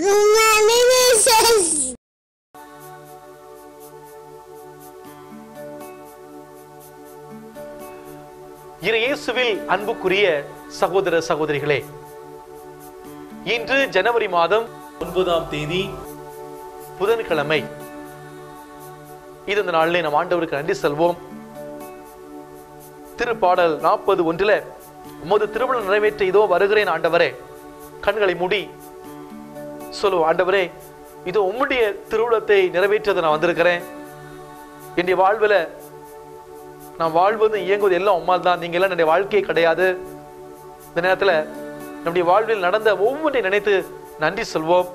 Umami Mrs. இரு இயேசுவில் அன்புக்குரிய சகோதர சகோதரிகளே இன்று ஜனவரி மாதம் ஒன்பதாம் தேதி புதன்கிழமை இது இந்த நாளிலே நம் ஆண்டவருக்கு நன்றி செல்வோம் திருப்பாடல் நாற்பது ஒன்றில உமது திருவிழா நிறைவேற்ற இதோ வருகிறேன் ஆண்டவரே கண்களை மூடி சொல்லுவோம் ஆண்டவரே இதோ உம்முடைய திருவிழத்தை நிறைவேற்றது நான் வந்திருக்கிறேன் என்னுடைய வாழ்வில் நான் வாழ்வது இயங்குவது எல்லாம் உம்மால் தான் நீங்க எல்லாம் என்னுடைய வாழ்க்கையே கிடையாது இந்த நேரத்தில் நம்முடைய வாழ்வில் நடந்த ஒவ்வொன்றையும் நினைத்து நன்றி சொல்வோம்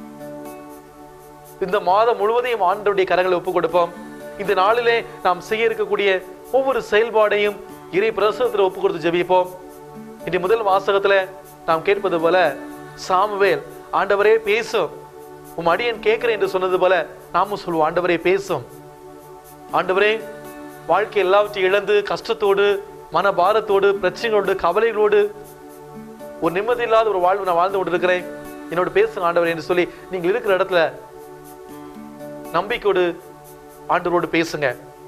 இந்த மாதம் முழுவதையும் ஆண்டவருடைய கரங்களை ஒப்புக் கொடுப்போம் இந்த நாளிலே நாம் செய்ய இருக்கக்கூடிய ஒவ்வொரு செயல்பாடையும் இறை பிரசவத்தில் ஒப்புக் கொடுத்து ஜெபிப்போம் இன்றைய முதல் வாசகத்துல நாம் கேட்பது போல சாமுவேல் ஆண்டவரே பேசும் உம் அடியன் கேட்கிறேன் என்று சொன்னது போல நாமும் சொல்வோம் ஆண்டவரே பேசும் ஆண்டவரே வாழ்க்கை எல்லாவற்றையும் இழந்து கஷ்டத்தோடு மன பாரத்தோடு பிரச்சனைகளோடு கவலைகளோடு ஒரு நிம்மதி இல்லாத ஒரு வாழ்வு நான் வாழ்ந்து கொண்டிருக்கிறேன் என்னோட பேசுங்க ஆண்டவரே என்று சொல்லி நீங்கள் இருக்கிற இடத்துல நம்பிக்கையோடு ஆண்டவரோடு பேசுங்க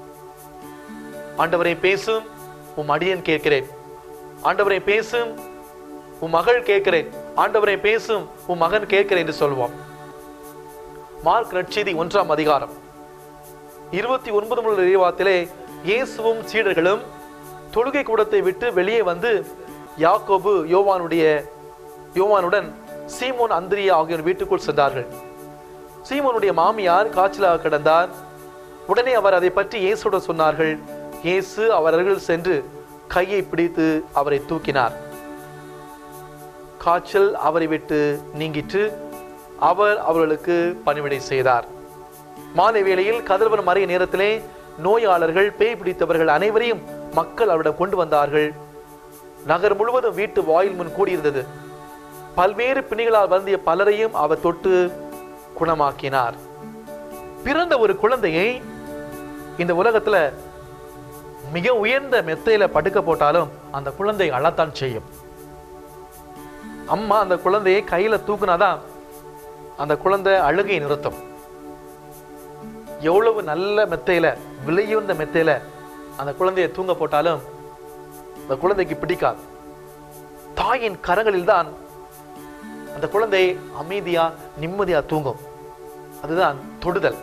ஆண்டவரை பேசும் உம் அடியன் கேட்கிறேன் ஆண்டவரை பேசும் உன் மகள் கேட்கிறேன் ஆண்டவரை பேசும் உன் மகன் கேட்கிறேன் என்று சொல்வோம் மார்க் நற்செய்தி ஒன்றாம் அதிகாரம் இருபத்தி ஒன்பது முதல் இறைவாத்திலே இயேசுவும் சீடர்களும் தொழுகை கூடத்தை விட்டு வெளியே வந்து யாக்கோபு யோவானுடைய யோவானுடன் சீமோன் அந்திரியா ஆகியோர் வீட்டுக்குள் சென்றார்கள் சீமோனுடைய மாமியார் காய்ச்சலாக கிடந்தார் உடனே அவர் அதை பற்றி இயேசுடன் சொன்னார்கள் இயேசு அவர்கள் சென்று கையை பிடித்து அவரை தூக்கினார் காய்ச்சல் அவரை விட்டு நீங்கிற்று அவர் அவர்களுக்கு பணிவிடை செய்தார் மாலை வேளையில் கதிரவன் மறைய நேரத்திலே நோயாளர்கள் பேய் பிடித்தவர்கள் அனைவரையும் மக்கள் அவரிடம் கொண்டு வந்தார்கள் நகர் முழுவதும் வீட்டு வாயில் முன் கூடியிருந்தது பல்வேறு பிணிகளால் வருந்திய பலரையும் அவர் தொட்டு குணமாக்கினார் பிறந்த ஒரு குழந்தையை இந்த உலகத்துல மிக உயர்ந்த மெத்தையில படுக்க போட்டாலும் அந்த குழந்தை அழத்தான் செய்யும் அம்மா அந்த குழந்தையை கையில தூக்குனாதான் அந்த குழந்தை அழுகை நிறுத்தும் எவ்வளவு நல்ல மெத்தையில விலையுந்த மெத்தையில அந்த குழந்தையை தூங்க போட்டாலும் அந்த குழந்தைக்கு பிடிக்காது தாயின் கரங்களில் தான் அந்த குழந்தை அமைதியா நிம்மதியா தூங்கும் அதுதான் தொடுதல்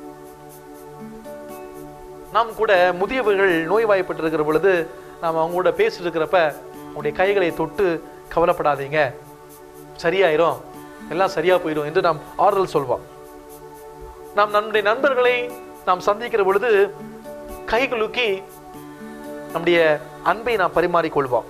நாம் கூட முதியவர்கள் நோய்வாய்ப்பட்டிருக்கிற பொழுது நாம் அவங்க கூட பேசிட்டு இருக்கிறப்ப அவங்களுடைய கைகளை தொட்டு கவலைப்படாதீங்க சரியாயிரும் எல்லாம் சரியா போயிடும் என்று நாம் ஆறுதல் சொல்வோம் நாம் நம்முடைய நண்பர்களை நாம் சந்திக்கிற பொழுது கைகுலுக்கி நம்முடைய அன்பை நாம் பரிமாறிக்கொள்வோம்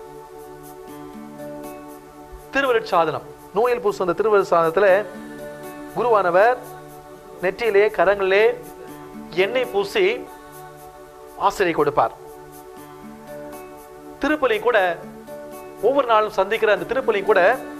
திருவருட் சாதனம் நோயல் பூசும் அந்த திருவருட் சாதனத்துல குருவானவர் நெற்றியிலே கரங்களிலே எண்ணெய் பூசி ஆசிரியை கொடுப்பார் திருப்பலி கூட ஒவ்வொரு நாளும் சந்திக்கிற அந்த திருப்பலி கூட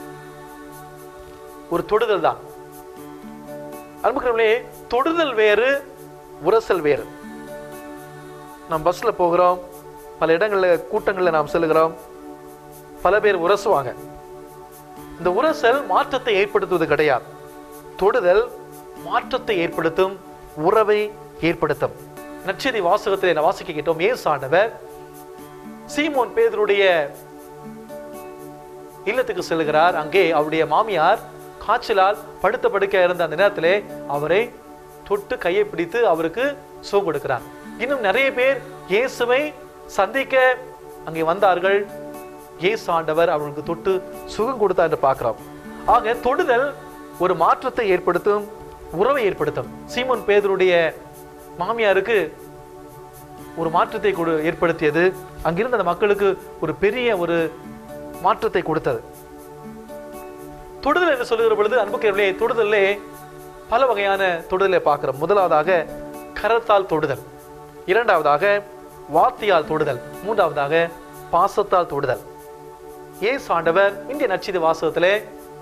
ஒரு தொடுதல் தான் அன்புக்கிறவங்களே தொடுதல் வேறு உரசல் வேறு நாம் பஸ்ல போகிறோம் பல இடங்கள்ல கூட்டங்கள்ல நாம் செல்லுகிறோம் பல பேர் உரசுவாங்க இந்த உரசல் மாற்றத்தை ஏற்படுத்துவது கிடையாது தொடுதல் மாற்றத்தை ஏற்படுத்தும் உறவை ஏற்படுத்தும் நற்செய்தி வாசகத்தை நான் வாசிக்க கேட்டோம் ஏசு ஆண்டவர் சீமோன் பேதருடைய இல்லத்துக்கு செல்கிறார் அங்கே அவருடைய மாமியார் காய்ச்சலால் படுத்த படுக்க இருந்த அந்த நேரத்திலே அவரை தொட்டு கையை பிடித்து அவருக்கு சுகம் கொடுக்கிறார் இன்னும் நிறைய பேர் இயேசுவை சந்திக்க அங்கே வந்தார்கள் இயேசு ஆண்டவர் அவர்களுக்கு தொட்டு சுகம் கொடுத்தார் என்று பார்க்கிறோம் ஆக தொடுதல் ஒரு மாற்றத்தை ஏற்படுத்தும் உறவை ஏற்படுத்தும் சீமோன் பேதருடைய மாமியாருக்கு ஒரு மாற்றத்தை கொடு ஏற்படுத்தியது அங்கிருந்த அந்த மக்களுக்கு ஒரு பெரிய ஒரு மாற்றத்தை கொடுத்தது தொடுதல் என்று சொல்லுகிற பொழுது அன்புக்கிறவர்களே தொடுதலே பல வகையான தொடுதலை பார்க்கிறோம் முதலாவதாக கரத்தால் தொடுதல் இரண்டாவதாக வார்த்தையால் தொடுதல் மூன்றாவதாக பாசத்தால் தொடுதல் ஏசு ஆண்டவர் இந்திய நச்சித வாசகத்திலே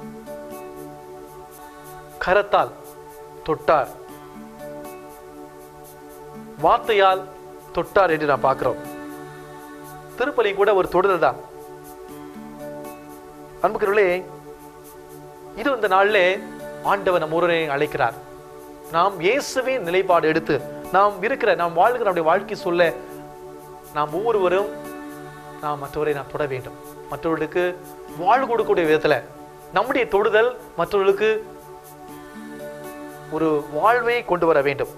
கரத்தால் தொட்டார் வார்த்தையால் தொட்டார் என்று நாம் பார்க்கிறோம் திருப்பலி கூட ஒரு தொடுதல் தான் அன்புக்கிறவர்களே இது இந்த நாளிலே ஆண்டவர் நம் ஒருவரையும் அழைக்கிறார் நாம் இயேசுவின் நிலைப்பாடு எடுத்து நாம் இருக்கிற நாம் வாழ்கிற நம்முடைய வாழ்க்கை சொல்ல நாம் ஒவ்வொருவரும் நாம் மற்றவரை நாம் தொட வேண்டும் மற்றவர்களுக்கு வாழ் கொடுக்கக்கூடிய விதத்துல நம்முடைய தொடுதல் மற்றவர்களுக்கு ஒரு வாழ்வை கொண்டு வர வேண்டும்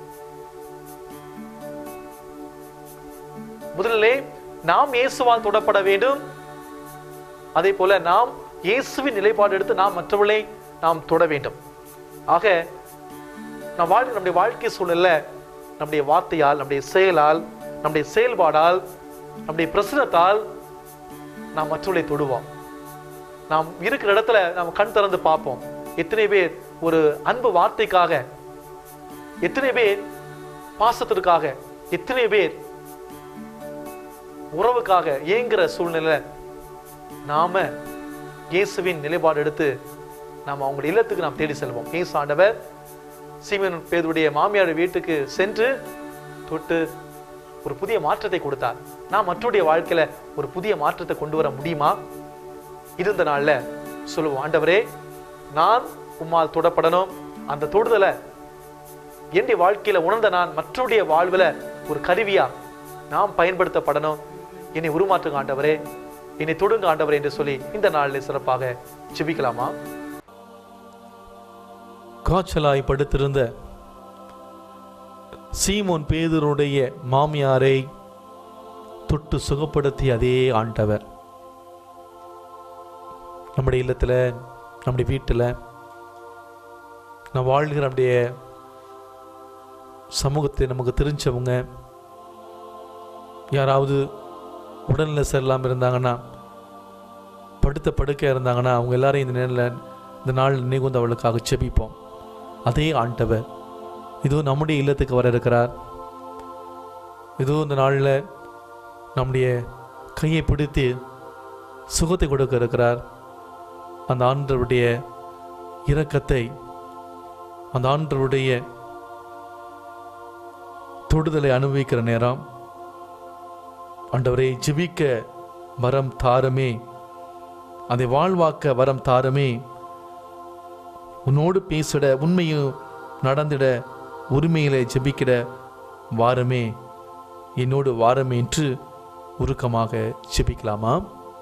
முதலிலே நாம் இயேசுவால் தொடப்பட வேண்டும் அதே போல நாம் இயேசுவின் நிலைப்பாடு எடுத்து நாம் மற்றவர்களை நாம் தொட வேண்டும் ஆக நாம் வாழ்க்கை நம்முடைய வாழ்க்கை சூழல்ல நம்முடைய வார்த்தையால் நம்முடைய செயலால் நம்முடைய செயல்பாடால் நம்முடைய பிரசனத்தால் நாம் மற்றவர்களை தொடுவோம் நாம் இருக்கிற இடத்துல நாம் கண் திறந்து பார்ப்போம் எத்தனை பேர் ஒரு அன்பு வார்த்தைக்காக எத்தனை பேர் பாசத்திற்காக எத்தனை பேர் உறவுக்காக ஏங்குற சூழ்நிலை நாம இயேசுவின் நிலைப்பாடு எடுத்து நாம் அவங்களுடைய இல்லத்துக்கு நாம் தேடி செல்வோம் இயேசு ஆண்டவர் சீமன் பேதுடைய மாமியார் வீட்டுக்கு சென்று தொட்டு ஒரு புதிய மாற்றத்தை கொடுத்தார் நான் மற்றவருடைய வாழ்க்கையில ஒரு புதிய மாற்றத்தை கொண்டு வர முடியுமா இருந்த நாள்ல சொல்லுவோம் ஆண்டவரே நான் உம்மால் தொடப்படணும் அந்த தொடுதலை என்னுடைய வாழ்க்கையில உணர்ந்த நான் மற்றவருடைய வாழ்வுல ஒரு கருவியா நாம் பயன்படுத்தப்படணும் என்னை உருமாற்றுங்க ஆண்டவரே என்னை தொடுங்க ஆண்டவரே என்று சொல்லி இந்த நாளில் சிறப்பாக ஜெபிக்கலாமா காய்ச்சலாய் படுத்திருந்த சீமோன் பேதருடைய மாமியாரை தொட்டு சுகப்படுத்திய அதே ஆண்டவர் நம்முடைய இல்லத்தில் நம்முடைய வீட்டில் நான் வாழ்கிற நம்முடைய சமூகத்தை நமக்கு தெரிஞ்சவங்க யாராவது உடல்நிலை சரியில்லாமல் இருந்தாங்கன்னா படுத்த படுக்கையாக இருந்தாங்கன்னா அவங்க எல்லாரையும் இந்த நேரில் இந்த நாள் நினைவுந்து அவளுக்காக செபிப்போம் அதே ஆண்டவர் இதோ நம்முடைய இல்லத்துக்கு வர இருக்கிறார் இதோ இந்த நாளில் நம்முடைய கையை பிடித்து சுகத்தை கொடுக்க இருக்கிறார் அந்த ஆண்டவருடைய இரக்கத்தை அந்த ஆண்டவருடைய தொடுதலை அனுபவிக்கிற நேரம் ஆண்டவரை ஜெபிக்க வரம் தாரமே அதை வாழ்வாக்க வரம் தாரமே உன்னோடு பேசிட உண்மையும் நடந்திட உரிமையில ஜெபிக்கிட வாரமே என்னோடு வாரமே என்று உருக்கமாக ஜெபிக்கலாமா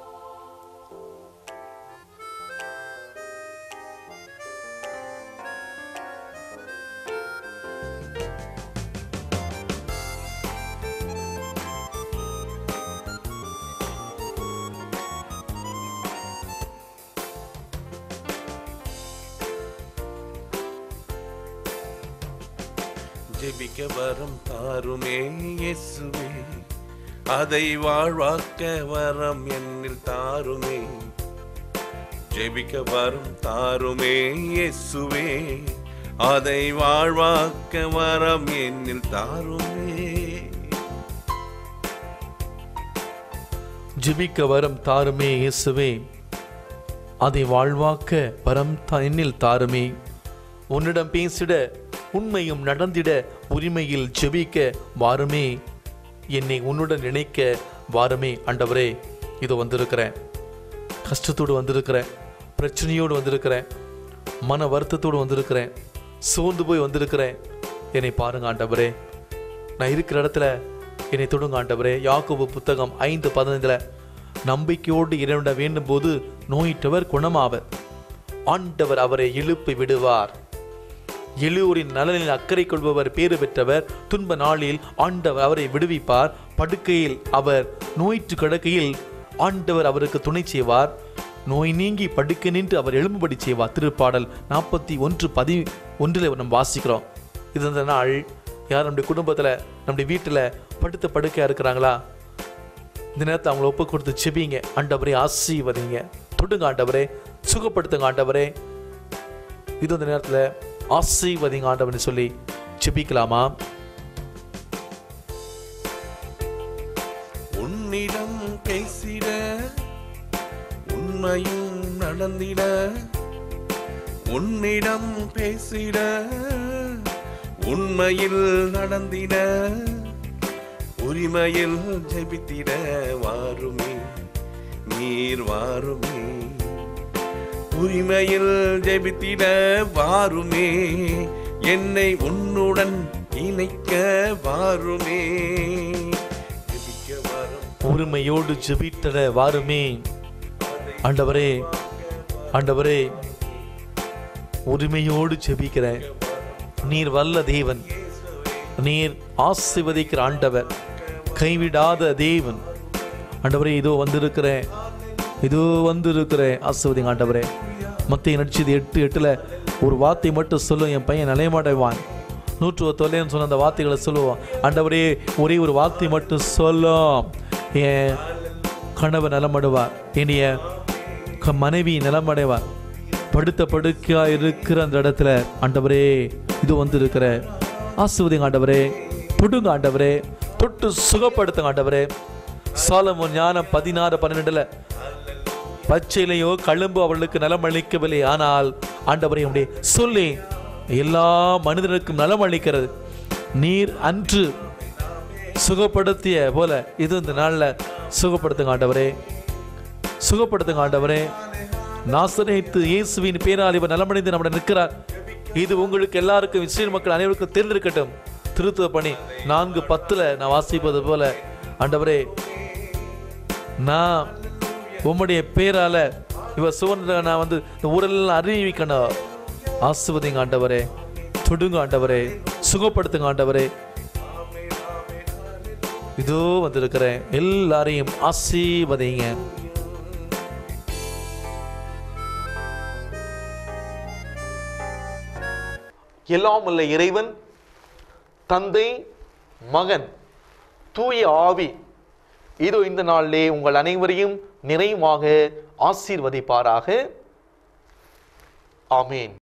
ஜெபிக்க வரம் தாருமே இயேசுவே அதை வாழ்வாக்க வரம் என்னில் தாருமே ஜெபிக்க வரம் தாருமே இயேசுவே அதை வாழ்வாக்க வரம் என்னில் தாருமே ஜெபிக்க வரம் தாருமே இயேசுவே அதை வாழ்வாக்க வரம் தா- என்னில் தாருமே உன்னிடம் பேசிட உண்மையும் நடந்திட உரிமையில் ஜெபிக்க வாருமே என்னை உன்னுடன் நினைக்க வாருமே ஆண்டவரே இதோ வந்திருக்கிறேன் கஷ்டத்தோடு வந்திருக்கிறேன் பிரச்சனையோடு வந்திருக்கிறேன் மன வருத்தத்தோடு வந்திருக்கிறேன் சோர்ந்து போய் வந்திருக்கிறேன் என்னை பாருங்க ஆண்டவரே நான் இருக்கிற இடத்துல என்னை தொடுங்க ஆண்டவரே யாக்கோபு புத்தகம் ஐந்து பதினைந்துல நம்பிக்கையோடு இறைவன வேண்டும் போது நோயிட்டவர் குணமாவர் ஆண்டவர் அவரை இழுப்பி விடுவார் எழுவரின் நலனில் அக்கறை கொள்பவர் பேறு பெற்றவர் துன்ப நாளில் ஆண்டவர் அவரை விடுவிப்பார் படுக்கையில் அவர் நோயிற்று கிடக்கையில் ஆண்டவர் அவருக்கு துணை செய்வார் நோய் நீங்கி படுக்கை நின்று அவர் எழும்பும்படி செய்வார் திருப்பாடல் நாற்பத்தி ஒன்று பதி ஒன்றில் நம்ம வாசிக்கிறோம் இது இந்த நாள் யார் நம்முடைய குடும்பத்தில் நம்முடைய வீட்டில் படுத்த படுக்கையாக இருக்கிறாங்களா இந்த நேரத்தை அவங்கள ஒப்பு கொடுத்து செபிங்க ஆண்டவரே ஆசீர்வதிங்க தொடுங்க ஆண்டவரே சுகப்படுத்துங்க ஆண்டவரே இது இந்த நேரத்தில் ஆசீர்வதிங்க ஆண்டவர்னு சொல்லி செபிக்கலாமா உன்னிடம் பேசிட உண்மையும் நடந்திட உன்னிடம் பேசிட உண்மையில் நடந்திட உரிமையில் ஜெபித்திட வாருமே நீர் வாருமே உரிமையில் ஜெபித்திட வாருமே என்னை உன்னுடன் இணைக்க வாருமே ஜெபிக்க வாரும் உரிமையோடு ஜெபித்தட வாருமே ஆண்டவரே ஆண்டவரே உரிமையோடு ஜெபிக்கிறேன் நீர் வல்ல தேவன் நீர் ஆசிர்வதிக்கிற ஆண்டவர் கைவிடாத தேவன் ஆண்டவரே இதோ வந்திருக்கிறேன் இதோ வந்திருக்கிறேன் ஆசிர்வதிங்க ஆண்டவரே மத்திய நடிச்சது எட்டு எட்டுல ஒரு வார்த்தை மட்டும் சொல்லும் என் பையன் நிலையமாடைவான் நூற்று தொல்லைன்னு சொன்ன அந்த வார்த்தைகளை சொல்லுவோம் ஆண்டவரே ஒரே ஒரு வார்த்தை மட்டும் சொல்லும் என் கணவன் நலமடைவார் என்னைய க- மனைவி நலமடைவார் படுத்த படுக்கையா இருக்கிற அந்த இடத்துல ஆண்டவரே இது வந்து இருக்கிற ஆசிர்வதிங்க ஆண்டவரே தொடுங்க ஆண்டவரே தொட்டு சுகப்படுத்துங்க ஆண்டவரே சாலமோன் ஞானம் பதினாறு பன்னிரெண்டுல பச்சையிலையோ கழும்பு அவர்களுக்கு நலம் அளிக்கவில்லை ஆனால் ஆண்டவரை உடைய சொல்லி எல்லா மனிதனுக்கும் நலம் அளிக்கிறது நீர் அன்று சுகப்படுத்திய போல இது இந்த நாளில் சுகப்படுத்துங்க ஆண்டவரே சுகப்படுத்துங்க ஆண்டவரே நாசரேத்து இயேசுவின் பேரால் இவர் நலமடைந்து நம்முடைய நிற்கிறார் இது உங்களுக்கு எல்லாருக்கும் இஸ்ரேல் மக்கள் அனைவருக்கும் தெரிந்திருக்கட்டும் திருத்துவ பணி நான்கு பத்துல நான் வாசிப்பது போல ஆண்டவரே நான் உம்முடைய பேரால இவர் சுவன்ற நான் வந்து இந்த ஊரெல்லாம் அறிவிக்கணும் ஆசிர்வதிங்க ஆண்டவரே தொடுங்க ஆண்டவரே சுகப்படுத்துங்க ஆண்டவரே இதோ வந்திருக்கிறேன் எல்லாரையும் ஆசீர்வதிங்க எல்லாம் உள்ள இறைவன் தந்தை மகன் தூய ஆவி இதோ இந்த நாளிலே உங்கள் அனைவரையும் நிறைவாக ஆசீர்வதிப்பாராக ஆமீன்